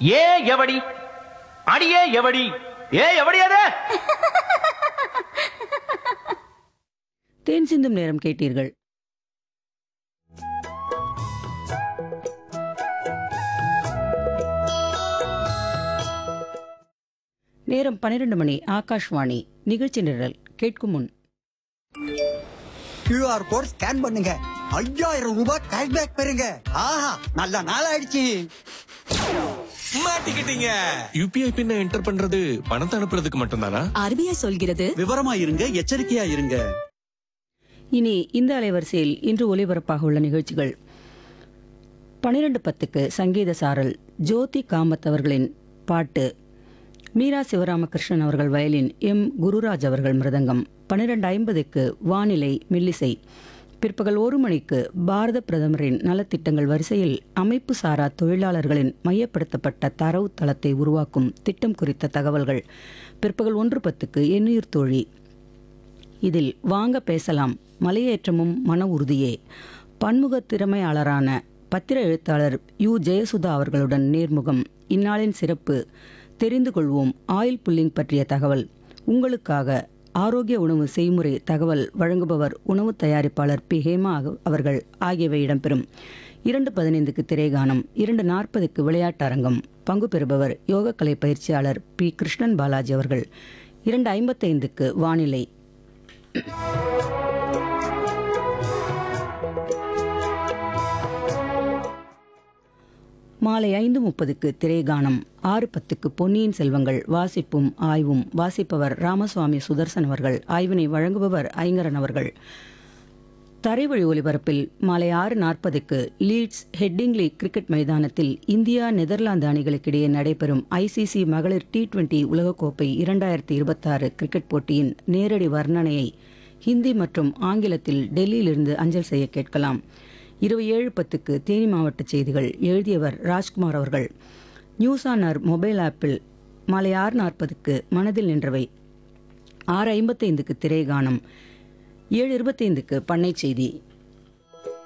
ஏ எவடி அடியே எவடி ஏ எவடி அது தேன் சிந்தும் நேரம் கேட்டீர்கள் நேரம் பன்னிரண்டு மணி ஆகாஷ்வாணி நிகழ்ச்சி நிரல் கேட்கும் முன் கியூஆர் கோட் ஸ்கேன் பண்ணுங்க ஐயாயிரம் ரூபாய் கேஷ்பேக் பெறுங்க ஆஹா நல்ல நாள் ஆயிடுச்சு மாட்டிக்கிட்டீங்க யூபிஐ பின்ன என்டர் பண்றது பணத்தை அனுப்புறதுக்கு மட்டும்தானா ஆர்பிஐ சொல்கிறது விவரமா இருங்க எச்சரிக்கையா இருங்க இனி இந்த அலைவரிசையில் இன்று ஒலிபரப்பாக உள்ள நிகழ்ச்சிகள் பன்னிரண்டு பத்துக்கு சங்கீத சாரல் ஜோதி காமத் அவர்களின் பாட்டு மீரா சிவராமகிருஷ்ணன் அவர்கள் வயலின் எம் குருராஜ் அவர்கள் மிருதங்கம் பன்னிரண்டு ஐம்பதுக்கு வானிலை மில்லிசை பிற்பகல் ஒரு மணிக்கு பாரத பிரதமரின் நலத்திட்டங்கள் வரிசையில் அமைப்பு சாரா தொழிலாளர்களின் மையப்படுத்தப்பட்ட தரவு தளத்தை உருவாக்கும் திட்டம் குறித்த தகவல்கள் பிற்பகல் ஒன்று பத்துக்கு எண்ணுயிர் தோழி இதில் வாங்க பேசலாம் மலையேற்றமும் மன உறுதியே பன்முக திறமையாளரான பத்திர எழுத்தாளர் யு ஜெயசுதா அவர்களுடன் நேர்முகம் இந்நாளின் சிறப்பு தெரிந்து கொள்வோம் ஆயில் புல்லிங் பற்றிய தகவல் உங்களுக்காக ஆரோக்கிய உணவு செய்முறை தகவல் வழங்குபவர் உணவு தயாரிப்பாளர் பி ஹேமா அக- அவர்கள் ஆகியவை இடம்பெறும் இரண்டு பதினைந்துக்கு திரைகானம் இரண்டு நாற்பதுக்கு விளையாட்டு அரங்கம் பங்கு பெறுபவர் யோகக்கலை பயிற்சியாளர் பி கிருஷ்ணன் பாலாஜி அவர்கள் இரண்டு ஐம்பத்தைந்துக்கு வானிலை மாலை ஐந்து முப்பதுக்கு திரைகானம் ஆறு பத்துக்கு பொன்னியின் செல்வங்கள் வாசிப்பும் ஆய்வும் வாசிப்பவர் ராமசுவாமி சுதர்சன் அவர்கள் ஆய்வினை வழங்குபவர் ஐங்கரன் அவர்கள் தரைவழி ஒலிபரப்பில் மாலை ஆறு நாற்பதுக்கு லீட்ஸ் ஹெட்டிங்லி கிரிக்கெட் மைதானத்தில் இந்தியா நெதர்லாந்து அணிகளுக்கிடையே நடைபெறும் ஐசிசி மகளிர் டி டுவெண்டி உலகக்கோப்பை இரண்டாயிரத்தி இருபத்தாறு கிரிக்கெட் போட்டியின் நேரடி வர்ணனையை ஹிந்தி மற்றும் ஆங்கிலத்தில் டெல்லியிலிருந்து அஞ்சல் செய்ய கேட்கலாம் இருபது ஏழு பத்துக்கு தேனி மாவட்ட செய்திகள் எழுதியவர் ராஜ்குமார் அவர்கள் நியூஸ் ஆன் ஆர் மொபைல் ஆப்பில் மாலை ஆறு நாற்பதுக்கு மனதில் நின்றவை ஆறு ஐம்பத்தைந்துக்கு திரைகானம் ஏழு இருபத்தைந்துக்கு பண்ணை செய்தி